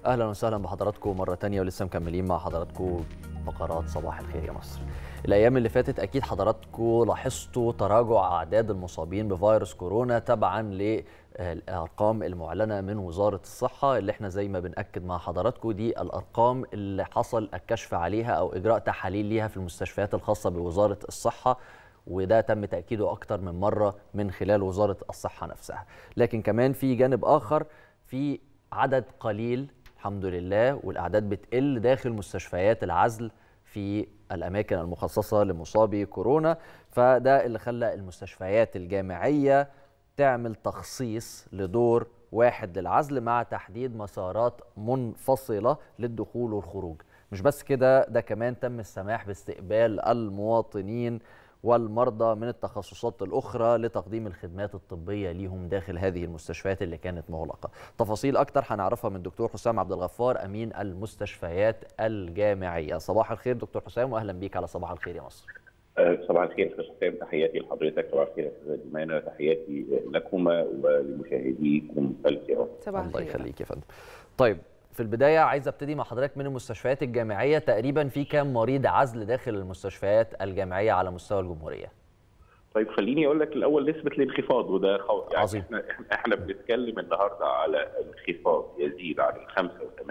اهلا وسهلا بحضراتكم مره تانية ولسه مكملين مع حضراتكم فقرات صباح الخير يا مصر الايام اللي فاتت اكيد حضراتكم لاحظتوا تراجع اعداد المصابين بفيروس كورونا تبعا للارقام المعلنه من وزاره الصحه اللي احنا زي ما بناكد مع حضراتكم دي الارقام اللي حصل الكشف عليها او اجراء تحاليل ليها في المستشفيات الخاصه بوزاره الصحه وده تم تاكيده اكتر من مره من خلال وزاره الصحه نفسها لكن كمان في جانب اخر في عدد قليل الحمد لله والاعداد بتقل داخل مستشفيات العزل في الاماكن المخصصه لمصابي كورونا فده اللي خلى المستشفيات الجامعيه تعمل تخصيص لدور واحد للعزل مع تحديد مسارات منفصله للدخول والخروج مش بس كده ده كمان تم السماح باستقبال المواطنين والمرضى من التخصصات الأخرى لتقديم الخدمات الطبية ليهم داخل هذه المستشفيات اللي كانت مغلقة تفاصيل أكتر هنعرفها من دكتور حسام عبد الغفار أمين المستشفيات الجامعية صباح الخير دكتور حسام وأهلا بيك على صباح الخير يا مصر صباح الخير استاذ حسام تحياتي لحضرتك صباح الخير استاذ جمانه تحياتي لكما ولمشاهديكم الكرام صباح الله الخير يخليك يا فندم طيب في البداية عايز ابتدي مع حضرتك من المستشفيات الجامعية تقريبا في كام مريض عزل داخل المستشفيات الجامعية على مستوى الجمهورية طيب خليني اقول لك الاول نسبه الانخفاض وده خو... يعني عظيم. احنا احنا احنا بنتكلم النهارده على انخفاض يزيد عن ال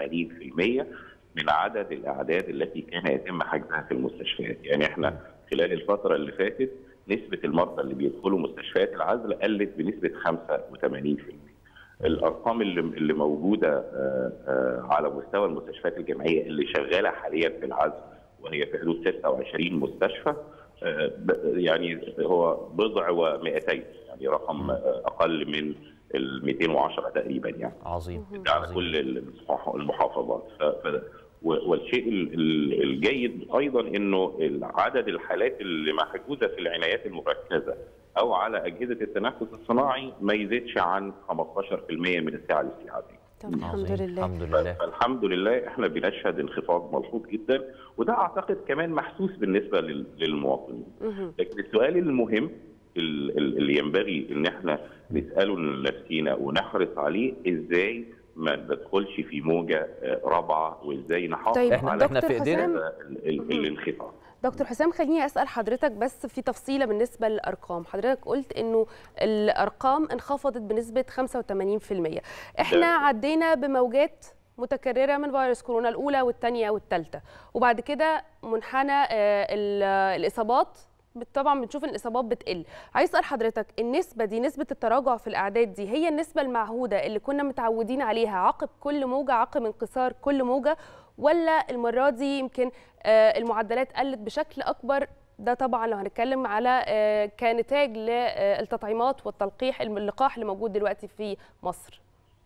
85% من عدد الاعداد التي كان يتم حجزها في المستشفيات، يعني احنا خلال الفتره اللي فاتت نسبه المرضى اللي بيدخلوا مستشفيات العزل قلت بنسبه 85%. الارقام اللي اللي موجوده آه، آه، على مستوى المستشفيات الجامعيه اللي شغاله حاليا في العزل وهي في حدود 26 مستشفى آه، ب- يعني هو بضع و200 يعني رقم آه، اقل من ال 210 تقريبا يعني عظيم ده على عظيم. كل المح- المحافظات ف- ف- و- والشيء ال- ال- الجيد ايضا انه عدد الحالات اللي محجوزه في العنايات المركزه او على اجهزه التنفس الصناعي ما يزيدش عن 15% من السعه الاستيعابيه. طب الحمد عظيم. لله الحمد لله فالحمد لله احنا بنشهد انخفاض ملحوظ جدا وده اعتقد كمان محسوس بالنسبه لل- للمواطنين. مهم. لكن السؤال المهم ال- ال- اللي ينبغي ان احنا نساله لنفسينا ونحرص عليه ازاي ما ندخلش في موجه آه، رابعه وازاي نحافظ طيب إحنا- على إحنا في دكتور إيدينا. حسام هذا ال- ال- الانخفاض. دكتور حسام خليني اسال حضرتك بس في تفصيله بالنسبه للارقام حضرتك قلت انه الارقام انخفضت بنسبه 85% احنا ده- عدينا بموجات متكرره من فيروس كورونا الاولى والثانيه والثالثه وبعد كده منحنى آه، ال- الاصابات بت- طبعا بنشوف ان الاصابات بتقل عايز اسال حضرتك النسبه دي نسبه التراجع في الاعداد دي هي النسبه المعهوده اللي كنا متعودين عليها عقب كل موجه عقب انكسار كل موجه ولا المره دي يمكن آه، المعدلات قلت بشكل اكبر ده طبعا لو هنتكلم على آه، كنتاج للتطعيمات والتلقيح اللقاح اللي موجود دلوقتي في مصر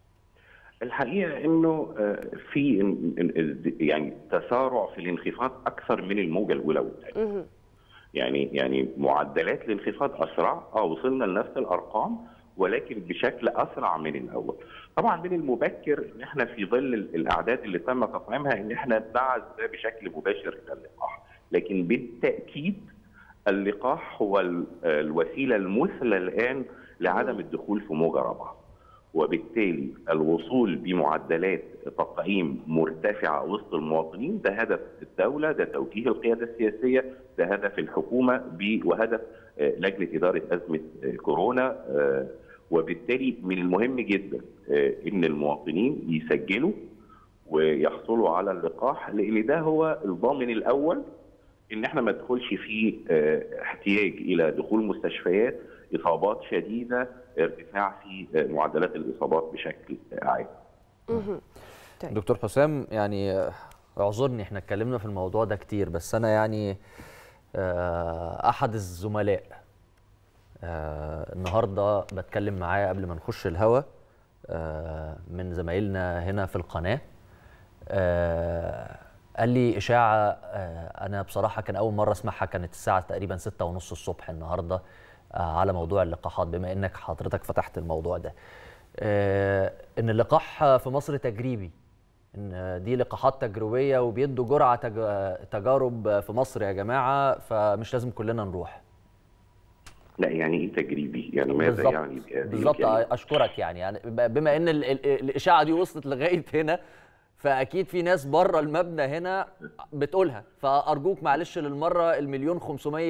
الحقيقه انه آه، في إن- إن- يعني تسارع في الانخفاض اكثر من الموجه الاولى والثانيه. مهم. يعني يعني معدلات الانخفاض اسرع اه وصلنا لنفس الارقام ولكن بشكل اسرع من الاول. طبعا من المبكر ان احنا في ظل ال- الاعداد اللي تم تطعيمها ان احنا نبعث ده بشكل مباشر الى اللقاح، لكن بالتاكيد اللقاح هو ال- الوسيله المثلى الان لعدم الدخول في موجه رابعه. وبالتالي الوصول بمعدلات تطعيم مرتفعه وسط المواطنين ده هدف الدوله ده توجيه القياده السياسيه ده هدف الحكومه ب- وهدف آه، لجنه اداره ازمه آه، كورونا آه، وبالتالي من المهم جدا آه، ان المواطنين يسجلوا ويحصلوا على اللقاح لان ده هو الضامن الاول ان احنا ما ندخلش في آه، احتياج الى دخول مستشفيات اصابات شديده ارتفاع في آه، معدلات الاصابات بشكل عام مهم. طيب. دكتور حسام يعني آه، اعذرني احنا اتكلمنا في الموضوع ده كتير بس انا يعني آه، احد الزملاء آه، النهارده بتكلم معاه قبل ما نخش الهوا آه، من زمايلنا هنا في القناه آه، قال لي اشاعه آه، انا بصراحه كان اول مره اسمعها كانت الساعه تقريبا ستة ونص الصبح النهارده آه، على موضوع اللقاحات بما انك حضرتك فتحت الموضوع ده آه، ان اللقاح في مصر تجريبي ان دي لقاحات تجريبيه وبيدوا جرعه تج- تجارب في مصر يا جماعه فمش لازم كلنا نروح لا يعني ايه تجريبي؟ يعني ماذا بالظبط يعني بهذه بالظبط الكلمة؟ اشكرك يعني يعني ب- بما ان ال- ال- الاشاعه دي وصلت لغايه هنا فاكيد في ناس بره المبنى هنا بتقولها فارجوك معلش للمره المليون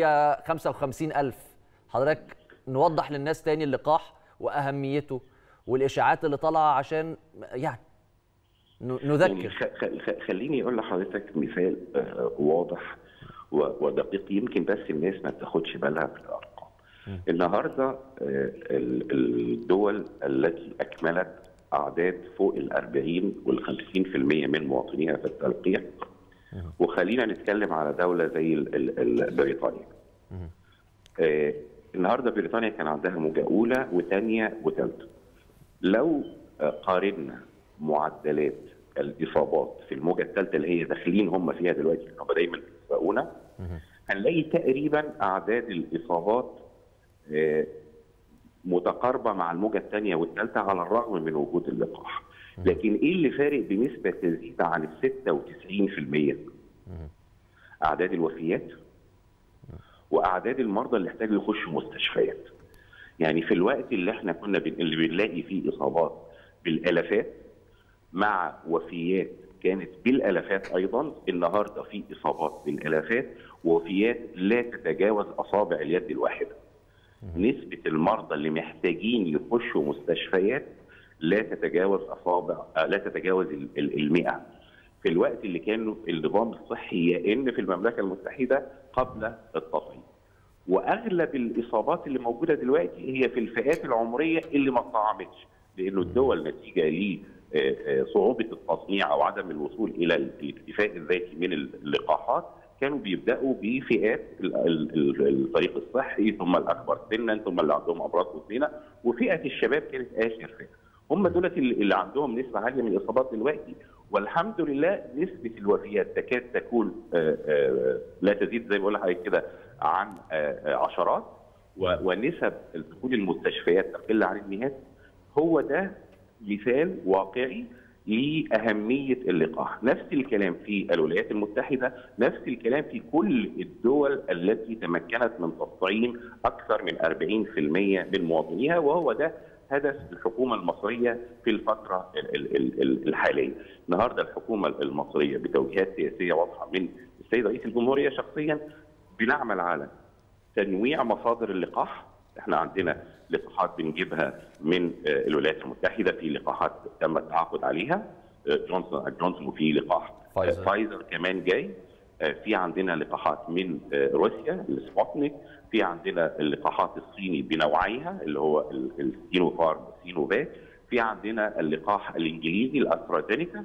555 الف حضرتك نوضح للناس تاني اللقاح واهميته والاشاعات اللي طالعه عشان يعني ن- يعني نذكر خ- خ- خ- خليني اقول لحضرتك مثال آه، واضح و- ودقيق يمكن بس الناس ما بتاخدش بالها في الارقام. النهارده آه، ال- الدول التي اكملت اعداد فوق ال 40 وال 50% من مواطنيها في التلقيح وخلينا نتكلم على دوله زي ال- ال- ال- بريطانيا. آه، النهارده بريطانيا كان عندها موجه اولى وثانيه وثالثه. لو آه، قارنا معدلات الاصابات في الموجه الثالثه اللي هي داخلين هم فيها دلوقتي لأن هم دايما بيسبقونا هنلاقي تقريبا اعداد الاصابات آه، متقاربه مع الموجه الثانيه والثالثه على الرغم من وجود اللقاح. لكن ايه اللي فارق بنسبه تزيد عن ال 96%؟ اعداد الوفيات واعداد المرضى اللي احتاجوا يخشوا مستشفيات. يعني في الوقت اللي احنا كنا بن... اللي بنلاقي فيه اصابات بالالافات مع وفيات كانت بالالافات ايضا النهارده في اصابات بالالافات ووفيات لا تتجاوز اصابع اليد الواحده. نسبه المرضى اللي محتاجين يخشوا مستشفيات لا تتجاوز اصابع آه، لا تتجاوز ال- ال- المئة في الوقت اللي كان النظام الصحي يئن في المملكه المتحده قبل التطعيم. واغلب الاصابات اللي موجوده دلوقتي هي في الفئات العمريه اللي ما اتطعمتش لانه الدول نتيجه لصعوبه التصنيع او عدم الوصول الى الاكتفاء الذاتي من اللقاحات كانوا بيبداوا بفئات ال- ال- ال- الفريق الصحي ثم الاكبر سنا ثم اللي عندهم امراض مزمنه وفئه الشباب كانت اخر فئه هم دولت اللي اللي عندهم نسبه عاليه من الاصابات دلوقتي والحمد لله نسبه الوفيات تكاد تكون آه، آه، لا تزيد زي ما بقول لحضرتك كده عن آه، آه، عشرات و- ونسب دخول المستشفيات تقل عن المئات هو ده مثال واقعي لأهمية اللقاح نفس الكلام في الولايات المتحدة نفس الكلام في كل الدول التي تمكنت من تطعيم أكثر من 40% من مواطنيها وهو ده هدف الحكومة المصرية في الفترة ال- ال- ال- ال- الحالية النهاردة الحكومة المصرية بتوجيهات سياسية واضحة من السيد رئيس الجمهورية شخصيا بنعمل على تنويع مصادر اللقاح احنا عندنا لقاحات بنجيبها من آه، الولايات المتحده في لقاحات تم التعاقد عليها آه، جونسون اند جونسون وفي لقاح آه، فايزر. فايزر كمان جاي آه، في عندنا لقاحات من آه، روسيا السبوتنيك في عندنا اللقاحات الصيني بنوعيها اللي هو ال- السينوفارم والسينوفاك في عندنا اللقاح الانجليزي الاسترازينيكا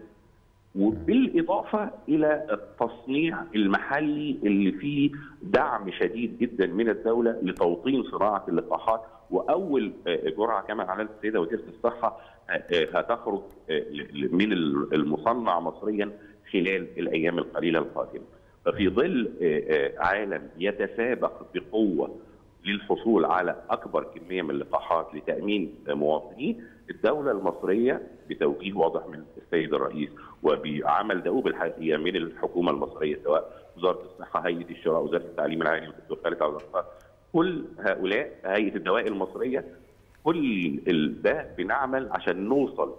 وبالاضافه الى التصنيع المحلي اللي فيه دعم شديد جدا من الدوله لتوطين صناعه اللقاحات واول آه، جرعه كما اعلنت السيده وزيره الصحه آه، آه، هتخرج آه، ل- من المصنع مصريا خلال الايام القليله القادمه. ففي ظل آه، آه، عالم يتسابق بقوه للحصول على اكبر كميه من اللقاحات لتامين مواطنيه الدوله المصريه بتوجيه واضح من السيد الرئيس وبعمل دؤوب الحقيقه من الحكومه المصريه سواء وزاره الصحه هيئه الشراء وزاره التعليم العالي والدكتور خالد عبد الغفار كل هؤلاء هيئه الدواء المصريه كل ال- ده بنعمل عشان نوصل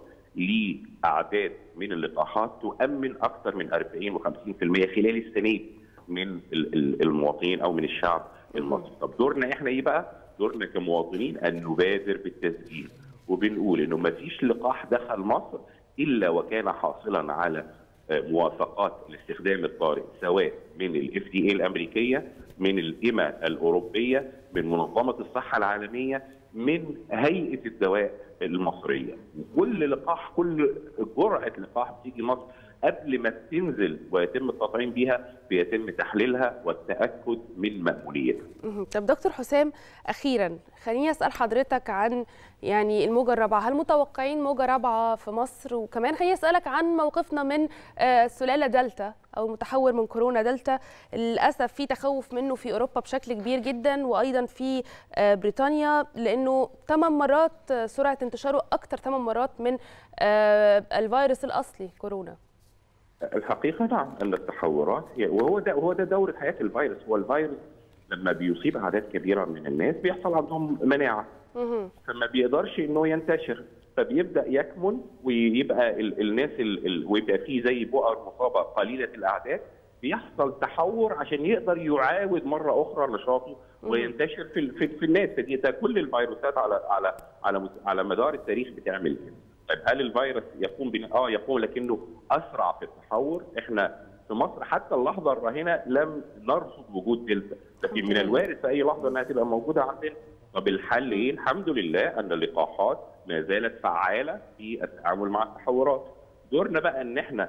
لاعداد من اللقاحات تؤمن اكثر من 40 و50% خلال السنه من ال- ال- المواطنين او من الشعب المصري طب دورنا احنا ايه بقى دورنا كمواطنين ان نبادر بالتسجيل وبنقول انه ما فيش لقاح دخل مصر الا وكان حاصلا على آه، موافقات الاستخدام الطارئ سواء من الاف دي اي الامريكيه من الاما الاوروبيه من منظمه الصحه العالميه من هيئه الدواء المصريه وكل لقاح كل جرعه لقاح بتيجي مصر قبل ما تنزل ويتم التطعيم بيها بيتم تحليلها والتاكد من مأمونيتها مهم. طب دكتور حسام اخيرا خليني اسال حضرتك عن يعني الموجه الرابعه هل متوقعين موجه رابعه في مصر وكمان خليني اسالك عن موقفنا من آه، سلاله دلتا او المتحور من كورونا دلتا للاسف في تخوف منه في اوروبا بشكل كبير جدا وايضا في آه، بريطانيا لانه ثمان مرات آه، سرعه انتشاره اكثر ثمان مرات من آه، الفيروس الاصلي كورونا الحقيقه نعم ان التحورات هي وهو ده وهو ده دور حياه الفيروس هو الفيروس لما بيصيب اعداد كبيره من الناس بيحصل عندهم مناعه مهم. فما بيقدرش انه ينتشر فبيبدا يكمن ويبقى ال الناس ال ال ويبقى فيه زي بؤر مصابه قليله الاعداد بيحصل تحور عشان يقدر يعاود مره اخرى نشاطه وينتشر في في, في الناس فدي ده كل الفيروسات على على على على مدار التاريخ بتعمل كده. طيب هل الفيروس يقوم بن... اه يقوم لكنه اسرع في التحور احنا في مصر حتى اللحظه الراهنه لم نرصد وجود دلتا لكن من الوارد في اي لحظه انها تبقى موجوده عندنا طب الحل ايه؟ الحمد لله ان اللقاحات ما زالت فعاله في التعامل مع التحورات. دورنا بقى ان احنا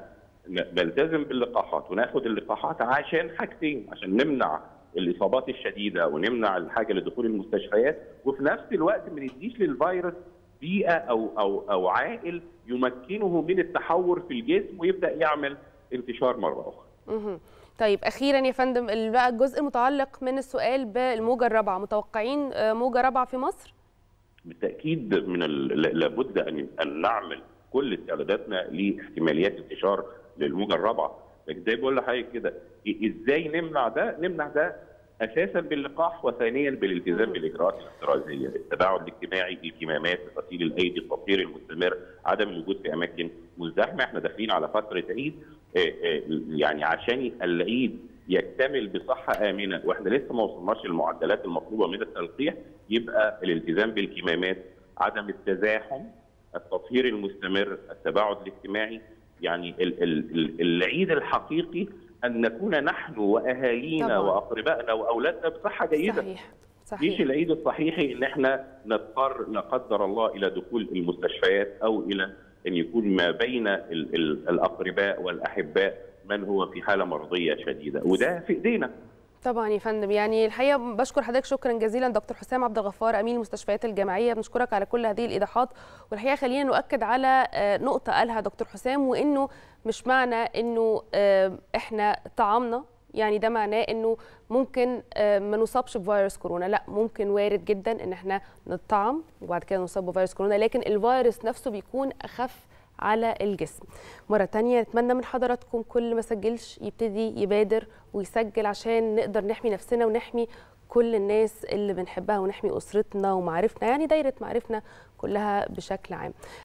نلتزم باللقاحات وناخد اللقاحات عشان حاجتين عشان نمنع الاصابات الشديده ونمنع الحاجه لدخول المستشفيات وفي نفس الوقت ما نديش للفيروس بيئه او او او عائل يمكنه من التحور في الجسم ويبدا يعمل انتشار مره اخرى. مهم. طيب اخيرا يا فندم ال- بقى الجزء المتعلق من السؤال بالموجه الرابعه متوقعين آه، موجه رابعه في مصر بالتاكيد من ال... ل- لابد ان ان نعمل كل استعداداتنا لاحتماليات انتشار للموجه الرابعه لكن زي بقول لحضرتك كده إ- ازاي نمنع ده؟ نمنع ده اساسا باللقاح وثانيا بالالتزام بالاجراءات الاحترازيه، التباعد الاجتماعي، الكمامات، غسيل الايدي، التطهير المستمر، عدم الوجود في اماكن مزدحمه، احنا داخلين على فتره عيد آه، آه، يعني عشان العيد يكتمل بصحه امنه واحنا لسه ما وصلناش للمعدلات المطلوبه من التلقيح يبقى الالتزام بالكمامات، عدم التزاحم، التطهير المستمر، التباعد الاجتماعي، يعني ال- ال- ال- العيد الحقيقي ان نكون نحن واهالينا طبعاً. واقربائنا واولادنا بصحه جيده صحيح مش صحيح العيد الصحيحي ان احنا نضطر لا قدر الله الى دخول المستشفيات او الى ان يكون ما بين ال ال الاقرباء والاحباء من هو في حاله مرضيه شديده وده في ايدينا طبعا يا فندم يعني الحقيقه بشكر حضرتك شكرا جزيلا دكتور حسام عبد الغفار امين المستشفيات الجامعيه بنشكرك على كل هذه الايضاحات والحقيقه خلينا نؤكد على آه، نقطه قالها دكتور حسام وانه مش معنى انه آه، احنا طعامنا يعني ده معناه انه ممكن آه، ما نصابش بفيروس كورونا لا ممكن وارد جدا ان احنا نطعم وبعد كده نصاب بفيروس كورونا لكن الفيروس نفسه بيكون اخف على الجسم مرة تانية نتمنى من حضراتكم كل ما سجلش يبتدي يبادر ويسجل عشان نقدر نحمي نفسنا ونحمي كل الناس اللي بنحبها ونحمي أسرتنا ومعارفنا يعني دايرة معارفنا كلها بشكل عام